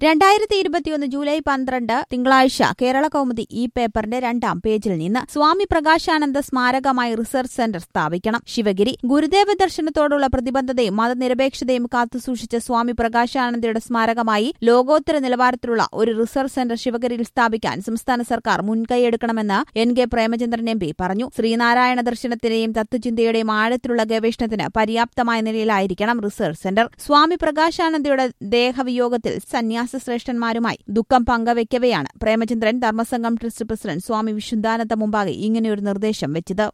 രണ്ടായിരത്തി ഇരുപത്തിയൊന്ന് ജൂലൈ പന്ത്രണ്ട് തിങ്കളാഴ്ച കേരള കൗമുദി ഈ പേപ്പറിന്റെ രണ്ടാം പേജിൽ നിന്ന് സ്വാമി പ്രകാശാനന്ദ സ്മാരകമായി റിസർച്ച് സെന്റർ സ്ഥാപിക്കണം ശിവഗിരി ഗുരുദേവ ദർശനത്തോടുള്ള പ്രതിബദ്ധതയും മതനിരപേക്ഷതയും കാത്തുസൂക്ഷിച്ച സ്വാമി പ്രകാശാനന്ദയുടെ സ്മാരകമായി ലോകോത്തര നിലവാരത്തിലുള്ള ഒരു റിസർച്ച് സെന്റർ ശിവഗിരിയിൽ സ്ഥാപിക്കാൻ സംസ്ഥാന സർക്കാർ മുൻകൈയെടുക്കണമെന്ന് N K Premachandran M P പറഞ്ഞു ശ്രീനാരായണ ദർശനത്തിന്റെയും തത്വചിന്തയുടെയും ആഴത്തിലുള്ള ഗവേഷണത്തിന് പര്യാപ്തമായ നിലയിലായിരിക്കണം റിസർച്ച് സെന്റർ സ്വാമി പ്രകാശാനന്ദയുടെ ദേഹവിയോഗത്തിൽ സന്യാസ ശ്രേഷ്ഠന്മാരുമായി ദുഃഖം പങ്കുവയ്ക്കവെയാണ് പ്രേമചന്ദ്രൻ ധർമ്മസംഘം ട്രസ്റ്റ് പ്രസിഡന്റ് സ്വാമി വിശുദ്ധാനന്ദ മുമ്പാകെ ഇങ്ങനെയൊരു നിർദ്ദേശം വെച്ചത്